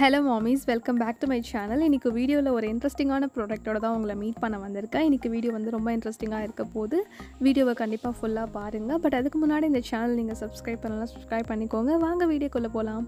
hello mommies welcome back to my channel இன்றைக்கி வீடியோவில் ஒரு இன்ட்ரெஸ்டிங்கான ப்ராடக்ட்டோட தான் உங்களை மீட் பண்ண வந்திருக்கேன் இன்றைக்கி வீடியோ வந்து ரொம்ப இன்ட்ரெஸ்டிங்காக இருக்க போது வீடியோவை கண்டிப்பாக ஃபுல்லாக பாருங்கள் பட் அதுக்கு முன்னாடி இந்த சேனல் நீங்கள் சப்ஸ்கிரைப் பண்ணலாம் சப்ஸ்கிரைப் பண்ணிக்கோங்க வாங்க வீடியோக்குள்ளே போகலாம்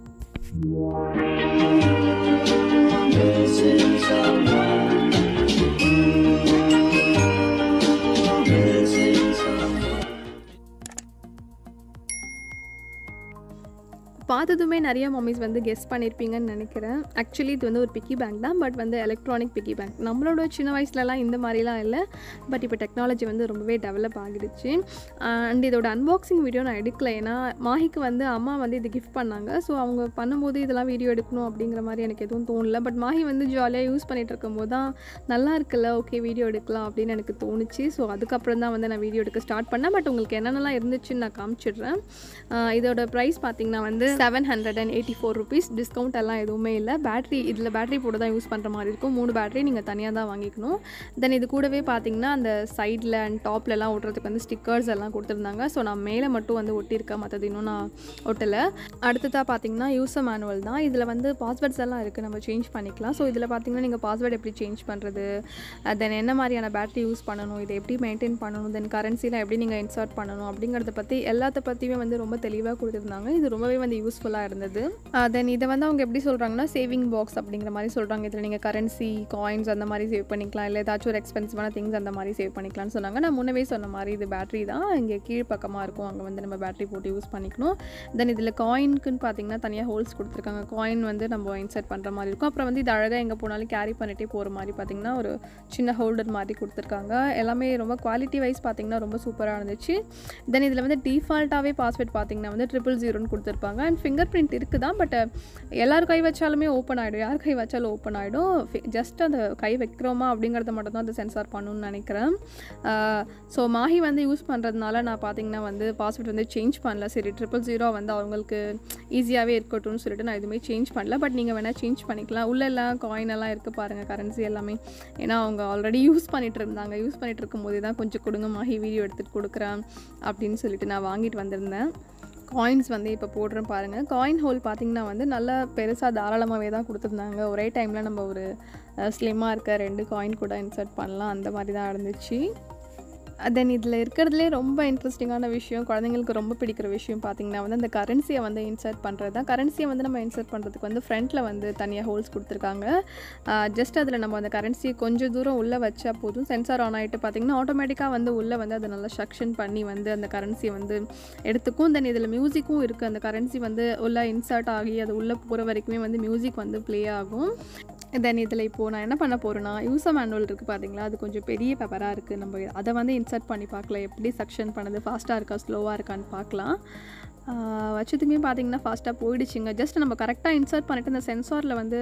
பார்த்ததுமே நிறைய மம்மிஸ் வந்து கெஸ் பண்ணியிருப்பீங்கன்னு நினைக்கிறேன் ஆக்சுவலி இது வந்து ஒரு பிக்கி பேங்க் தான் பட் வந்து எலக்ட்ரானிக் பிக்கி பேங்க் நம்மளோட சின்ன வயசுலலாம் இந்த மாதிரிலாம் இல்லை பட் இப்போ டெக்னாலஜி வந்து ரொம்பவே டெவலப் ஆகிடுச்சு அண்ட் இதோட அன்பாக்சிங் வீடியோ நான் எடுக்கல ஏன்னா மாஹிக்கு வந்து அம்மா வந்து இது கிஃப்ட் பண்ணாங்க ஸோ அவங்க பண்ணும்போது இதெல்லாம் வீடியோ எடுக்கணும் அப்படிங்கிற மாதிரி எனக்கு எதுவும் தோணல பட் மாஹி வந்து ஜாலியாக யூஸ் பண்ணிகிட்டு இருக்கும்போது தான் நல்லா இருக்குல்ல ஓகே வீடியோ எடுக்கலாம் அப்படின்னு எனக்கு தோணுச்சு ஸோ அதுக்கப்புறம் தான் வந்து நான் வீடியோ எடுக்க ஸ்டார்ட் பண்ணேன் பட் உங்களுக்கு என்னென்னலாம் இருந்துச்சுன்னு நான் காமிச்சிடுறேன் ஆஹ் இதோட ப்ரைஸ் பார்த்தீங்கன்னா வந்து seven hundred and eighty four rupees discount எல்லாம் எதுவுமே இல்லை பேட்டரி இதில் பேட்டரி போட்டு தான் யூஸ் பண்ணுற மாதிரி இருக்கும் மூணு பேட்டரி நீங்கள் தனியாக தான் வாங்கிக்கணும் தென் இது கூடவே பார்த்தீங்கன்னா அந்த சைடில் அண்ட் டாப்லலாம் ஒட்டுறதுக்கு வந்து ஸ்டிக்கர்ஸ் எல்லாம் கொடுத்துருந்தாங்க ஸோ நான் மேலே மட்டும் வந்து ஒட்டியிருக்கேன் மற்றது இன்னும் நான் ஒட்டலை அடுத்ததாக பார்த்தீங்கன்னா யூசர் மேனுவல் தான் இதில் வந்து பாஸ்வேர்ட்ஸ் எல்லாம் இருக்குது நம்ம சேஞ்ச் பண்ணிக்கலாம் ஸோ இதில் பார்த்தீங்கன்னா நீங்கள் பாஸ்வேர்டு எப்படி சேஞ்ச் பண்ணுறது தென் என்ன மாதிரியான பேட்டரி யூஸ் பண்ணணும் இதை எப்படி மெயின்டைன் பண்ணணும் தென் கரன்சியில் எப்படி நீங்கள் இன்சர்ட் பண்ணணும் அப்படிங்கிறத பற்றி எல்லாத்த பற்றியுமே வந்து ரொம்ப தெளிவாக கொடுத்துருந்தாங்க இது ரொம்பவே வந்து யூஸ்ஃபுல்லாக இருந்தது தென் இதை வந்து அவங்க எப்படி சொல்கிறாங்கன்னா சேவிங் பாக்ஸ் அப்படிங்கிற மாதிரி சொல்கிறாங்க இதில் நீங்கள் கரன்சி காயின்ஸ் அந்த மாதிரி சேவ் பண்ணிக்கலாம் இல்லை ஏதாச்சும் ஒரு எக்ஸ்பென்சிவான திங்ஸ் அந்த மாதிரி சேவ் பண்ணிக்கலாம்னு சொன்னாங்க நான் முன்னவே சொன்ன மாதிரி இது பேட்டரி தான் இங்கே கீழ் பக்கமாக இருக்கும் அங்கே வந்து நம்ம பேட்டரி போட்டு யூஸ் பண்ணிக்கணும் தென் இதில் காயின்க்குன்னு பார்த்தீங்கன்னா தனியாக ஹோல்ஸ் கொடுத்துருக்காங்க காயின் வந்து நம்ம இன்சர்ட் பண்ணுற மாதிரி இருக்கும் அப்புறம் வந்து இது அழகாக எங்கே போனாலும் கேரி பண்ணிகிட்டே போகிற மாதிரி பார்த்தீங்கன்னா ஒரு சின்ன ஹோல்டர் மாதிரி கொடுத்துருக்காங்க எல்லாமே ரொம்ப குவாலிட்டி வைஸ் பார்த்தீங்கன்னா ரொம்ப சூப்பராக இருந்துச்சு தென் இதில் வந்து டிஃபால்ட்டாகவே பாஸ்வேர்ட் பார்த்தீங்கன்னா வந்து ட்ரிபிள் ஜீரோன்னு கொடுத்துருப்பாங்க அண்ட் ஃபிங்கர் பிரிண்ட் இருக்குது தான் பட் எல்லார் கை வச்சாலுமே ஓப்பன் ஆகிடும் யார் கை வச்சாலும் ஓப்பன் ஆகிடும் ஜஸ்ட் அந்த கை வைக்கிறோமா அப்படிங்கிறத மட்டும் தான் அந்த சென்சார் பண்ணணும்னு நினைக்கிறேன் ஸோ மாஹி வந்து யூஸ் பண்ணுறதுனால நான் பார்த்தீங்கன்னா வந்து பாஸ்வேர்ட் வந்து சேஞ்ச் பண்ணல சரி ட்ரிபிள் ஜீரோ வந்து அவங்களுக்கு ஈஸியாகவே இருக்கட்டும்னு சொல்லிட்டு நான் எதுவுமே சேஞ்ச் பண்ணல பட் நீங்கள் வேணால் சேஞ்ச் பண்ணிக்கலாம் உள்ள எல்லாம் காயின் எல்லாம் இருக்குது பாருங்கள் கரன்சி எல்லாமே ஏன்னா அவங்க ஆல்ரெடி யூஸ் பண்ணிட்டு இருந்தாங்க யூஸ் பண்ணிட்டு இருக்கும்போதே தான் கொஞ்சம் கொடுங்க மாஹி வீடியோ எடுத்துகிட்டு கொடுக்குறேன் அப்படின்னு சொல்லிட்டு நான் வாங்கிட்டு வந்திருந்தேன் காயின்ஸ் வந்து இப்போ போடுறேன் பாருங்கள் காயின் ஹோல் பார்த்திங்கன்னா வந்து நல்லா பெருசாக தாராளமாகவே தான் கொடுத்துருந்தாங்க ஒரே டைமில் நம்ம ஒரு ஸ்லிம்மாக இருக்க ரெண்டு காயின் கூட இன்சர்ட் பண்ணலாம் அந்த மாதிரி தான் இருந்துச்சு தென் இதில் இருக்கிறதுலே ரொம்ப இன்ட்ரெஸ்டிங்கான விஷயம் குழந்தைங்களுக்கு ரொம்ப பிடிக்கிற விஷயம் பார்த்திங்கன்னா வந்து அந்த கரன்சியை வந்து இன்சர்ட் பண்ணுறது தான் கரன்சியை வந்து நம்ம இன்சர்ட் பண்ணுறதுக்கு வந்து ஃப்ரண்ட்டில் வந்து தனியாக ஹோல்ஸ் கொடுத்துருக்காங்க ஜஸ்ட் அதில் நம்ம அந்த கரன்சியை கொஞ்சம் தூரம் உள்ளே வச்சா போதும் சென்சார் ஆன் ஆகிட்டு பார்த்திங்கன்னா ஆட்டோமேட்டிக்காக வந்து உள்ளே வந்து அதை நல்லா சக்ஷன் பண்ணி வந்து அந்த கரன்சியை வந்து எடுத்துக்கும் தென் இதில் மியூசிக்கும் இருக்குது அந்த கரன்சி வந்து உள்ளே இன்சர்ட் ஆகி அது உள்ளே போகிற வரைக்குமே வந்து மியூசிக் வந்து ப்ளே ஆகும் தென் இதில் இப்போது நான் என்ன பண்ண போகிறேன்னா யூசர் மேனுவல் இருக்குது பார்த்தீங்களா அது கொஞ்சம் பெரிய பேப்பராக இருக்குது நம்ம அதை வந்து இன்சர்ட் பண்ணி பார்க்கலாம் எப்படி செக்ஷன் பண்ணது ஃபாஸ்ட்டாக இருக்கா ஸ்லோவாக இருக்கான்னு பார்க்கலாம் வச்சதுமே பார்த்தீங்கன்னா ஃபாஸ்ட்டாக போயிடுச்சுங்க ஜஸ்ட் நம்ம கரெக்டாக இன்சர்ட் பண்ணிவிட்டு இந்த சென்சாரில் வந்து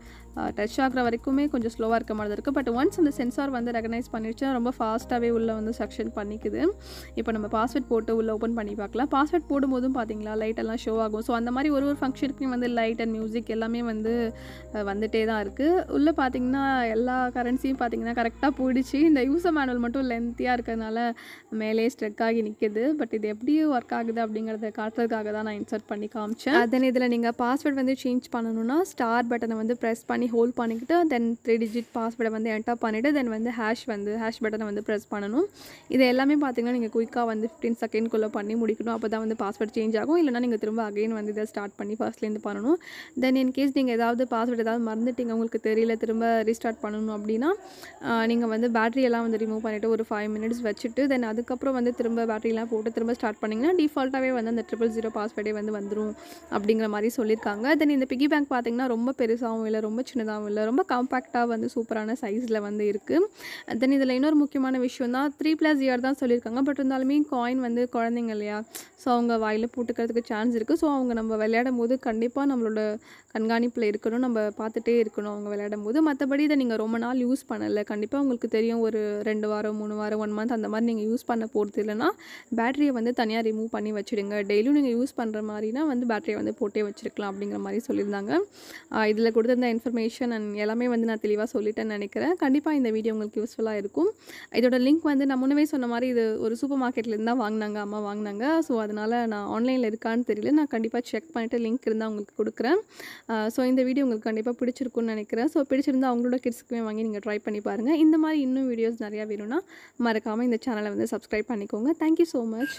டச் ஆகிற வரைக்குமே கொஞ்சம் ஸ்லோவாக இருக்க மாதிரி இருக்குது பட் ஒன்ஸ் அந்த சென்சார் வந்து ரெகனைஸ் பண்ணிடுச்சுன்னா ரொம்ப ஃபாஸ்ட்டாகவே உள்ளே வந்து செக்ஷன் பண்ணிக்குது இப்போ நம்ம பாஸ்வேர்ட் போட்டு உள்ளே ஓப்பன் பண்ணி பார்க்கலாம் பாஸ்வேர்ட் போடும்போதும் பார்த்தீங்களா லைட் எல்லாம் ஷோ ஆகும் ஸோ அந்த மாதிரி ஒரு ஒரு ஃபங்க்ஷனுக்கும் வந்து லைட் அண்ட் மியூசிக் எல்லாமே வந்து வந்துகிட்டே தான் இருக்குது உள்ளே பார்த்தீங்கன்னா எல்லா கரன்சியும் பார்த்தீங்கன்னா கரெக்டாக போயிடுச்சு இந்த யூசர் மேனுவல் மட்டும் லென்த்தியாக இருக்கிறதுனால மேலே ஸ்ட்ரெக் ஆகி நிற்கிது பட் இது எப்படி ஒர்க் ஆகுது அப்படிங்கிறத காட்டுறதுக்காக தான் நான் இன்சர்ட் பண்ணி காமிச்சேன் தென் இதில் நீங்கள் பாஸ்வேர்ட் வந்து சேஞ்ச் பண்ணணும்னா ஸ்டார் பட்டனை வந்து ப்ரெஸ் பண்ணி ஹோல்ட் பண்ணிக்கிட்டு தென் த்ரீ டிஜிட் பாஸ்வேர்டை வந்து என்டர் பண்ணிவிட்டு தென் வந்து ஹேஷ் வந்து ஹேஷ் பட்டனை வந்து ப்ரெஸ் பண்ணணும் இது எல்லாமே பார்த்தீங்கன்னா நீங்கள் குயிக்காக வந்து ஃபிஃப்டீன் செகண்ட்குள்ளே பண்ணி முடிக்கணும் அப்போ தான் வந்து பாஸ்வேர்ட் சேஞ்ச் ஆகும் இல்லைனா நீங்கள் திரும்ப அகைன் வந்து இதை ஸ்டார்ட் பண்ணி ஃபர்ஸ்ட்லேருந்து பண்ணணும் தென் இன்கேஸ் நீங்கள் ஏதாவது பாஸ்வேர்ட் ஏதாவது மறந்துட்டீங்க உங்களுக்கு தெரியல திரும்ப ரீஸ்டார்ட் பண்ணணும் அப்படின்னா நீங்கள் வந்து பேட்டரி எல்லாம் வந்து ரிமூவ் பண்ணிவிட்டு ஒரு ஃபைவ் மினிட்ஸ் வச்சுட்டு தென் அதுக்கப்புறம் வந்து திரும்ப பேட்டரிலாம் போட்டு திரும்ப ஸ்டார்ட் பண்ணிங்கன்னா டிஃபால்ட்டாகவே வந்து அந்த ட்ரிபிள் ஜீரோ பாஸ்வேர்டே வந்து வந்துடும் அப்படிங்கிற மாதிரி சொல்லியிருக்காங்க தென் இந்த பிகி பேங்க் பார்த்தீங்கன்னா ரொம்ப பெருசாகவும் இல்லை ரொம்ப சின்னதாகவும் இல்லை ரொம்ப காம்பேக்டாக வந்து சூப்பரான சைஸில் வந்து இருக்குது தென் இதில் இன்னொரு முக்கியமான விஷயம் தான் த்ரீ ப்ளஸ் இயர் தான் சொல்லியிருக்காங்க பட் இருந்தாலுமே காயின் வந்து குழந்தைங்க இல்லையா ஸோ அவங்க வாயில் போட்டுக்கிறதுக்கு சான்ஸ் இருக்குது ஸோ அவங்க நம்ம விளையாடும் போது கண்டிப்பாக நம்மளோட கண்காணிப்பில் இருக்கணும் நம்ம பார்த்துட்டே இருக்கணும் அவங்க விளையாடும் போது மற்றபடி இதை நீங்கள் ரொம்ப நாள் யூஸ் பண்ணலை கண்டிப்பாக உங்களுக்கு தெரியும் ஒரு ரெண்டு வாரம் மூணு வாரம் ஒன் மந்த் அந்த மாதிரி நீங்கள் யூஸ் பண்ண போகிறது இல்லைன்னா பேட்டரியை வந்து தனியாக ரிமூவ் பண்ணி வச்சுடுங்க டெய்லியும் நீங்கள் யூஸ் பண்ணுற மாதிரினா வந்து பேட்டரியை வந்து போட்டே வச்சுருக்கலாம் அப்படிங்கிற மாதிரி சொல்லியிருந்தாங்க இதில் கொடுத்துருந்த இன்ஃபர்மேஷன் இன்ஃபர்மேஷன் அண்ட் எல்லாமே வந்து நான் தெளிவாக சொல்லிட்டேன்னு நினைக்கிறேன் கண்டிப்பாக இந்த வீடியோ உங்களுக்கு யூஸ்ஃபுல்லாக இருக்கும் இதோட லிங்க் வந்து நான் முன்னவே சொன்ன மாதிரி இது ஒரு சூப்பர் மார்க்கெட்லேருந்து தான் வாங்கினாங்க அம்மா வாங்கினாங்க ஸோ அதனால் நான் ஆன்லைனில் இருக்கான்னு தெரியல நான் கண்டிப்பாக செக் பண்ணிவிட்டு லிங்க் இருந்தால் உங்களுக்கு கொடுக்குறேன் ஸோ இந்த வீடியோ உங்களுக்கு கண்டிப்பாக பிடிச்சிருக்கும்னு நினைக்கிறேன் ஸோ பிடிச்சிருந்தா அவங்களோட கிட்ஸ்க்குமே வாங்கி நீங்கள் ட்ரை பண்ணி பாருங்கள் இந்த மாதிரி இன்னும் வீடியோஸ் நிறையா வேணும்னா மறக்காமல் இந்த சேனலை வந்து சப்ஸ்கிரைப் பண்ணிக்கோங்க தேங்க்யூ ஸோ மச்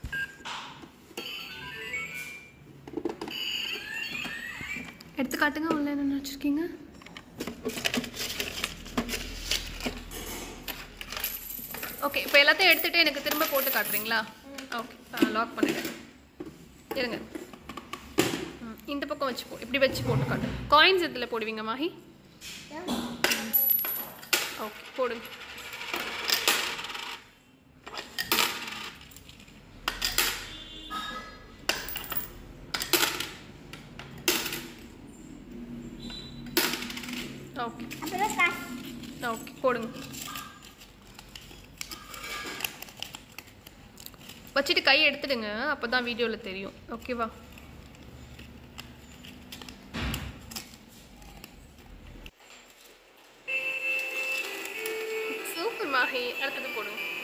எடுத்து காட்டுங்க உள்ள என்ன வச்சுருக்கீங்க ஓகே இப்போ எல்லாத்தையும் எடுத்துகிட்டு எனக்கு திரும்ப போட்டு காட்டுறீங்களா ஓகே லாக் பண்ணிடுங்க இருங்க ம், இந்த பக்கம் வச்சு போ இப்படி வச்சு போட்டு காட்டு காயின்ஸ் இதில் போடுவீங்க மாஹி ஓகே போடுங்க ஓகே அப்புறம் காசு ஓகே போடுங்க வச்சுட்டு கை எடுத்துடுங்க அப்போ தான் வீடியோவில் தெரியும் ஓகேவா சூப்பர் மாஹி அடுத்தது போடுங்க